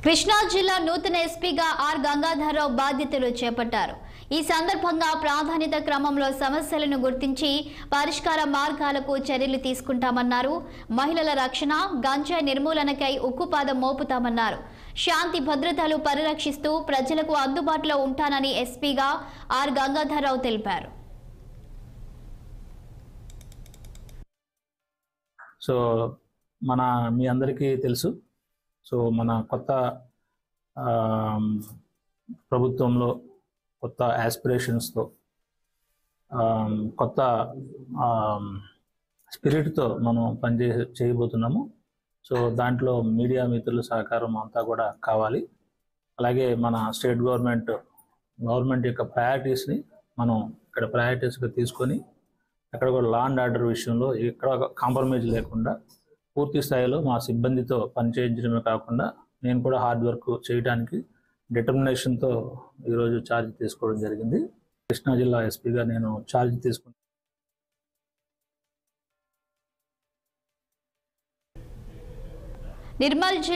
కృష్ణా జిల్లా నూతన ఎస్పీగా ఆర్ గంగాధరరావు బాధ్యతలు చేపట్టారు ఈ సందర్భంగా ప్రాధాన్యత క్రమంలో సమస్యలను గుర్తించి పరిష్కార మార్గాలకు చర్యలు తీసుకుంటామన్నారు మహిళల రక్షణ గంజాయి నిర్మూలనకై ఉక్కుపాదం మోపుతామన్నారు శాంతి భద్రతలు పరిరక్షిస్తూ ప్రజలకు అందుబాటులో ఉంటానని ఎస్పీగా ఆర్ గంగాధరరావు తెలిపారు సో మన మీ అందరికీ తెలుసు సో మన కొత్త ఆమ్, ప్రభుత్వంలో కొత్త యాస్పిరేషన్స్తో కొత్త స్పిరిట్తో మనం పనిచే చేయబోతున్నాము సో దాంట్లో మీడియా మిత్రుల సహకారం అంతా కూడా కావాలి అలాగే మన స్టేట్ గవర్నమెంట్ గవర్నమెంట్ యొక్క ప్రయారిటీస్ని మనం ఇక్కడ ప్రయారిటీస్గా తీసుకొని అక్కడ కూడా లా అండ్ ఆర్డర్ విషయంలో ఎక్కడ కాంప్రమైజ్ లేకుండా పూర్తి స్థాయిలో మా సిబ్బందితో పనిచేయించడమే కాకుండా నేను కూడా హార్డ్ వర్క్ చేయడానికి డిటర్మినేషన్తో ఈరోజు ఛార్జ్ తీసుకోవడం జరిగింది కృష్ణా జిల్లా ఎస్పీగా నేను ఛార్జ్ తీసుకున్నాను నిర్మల్ జిల్లా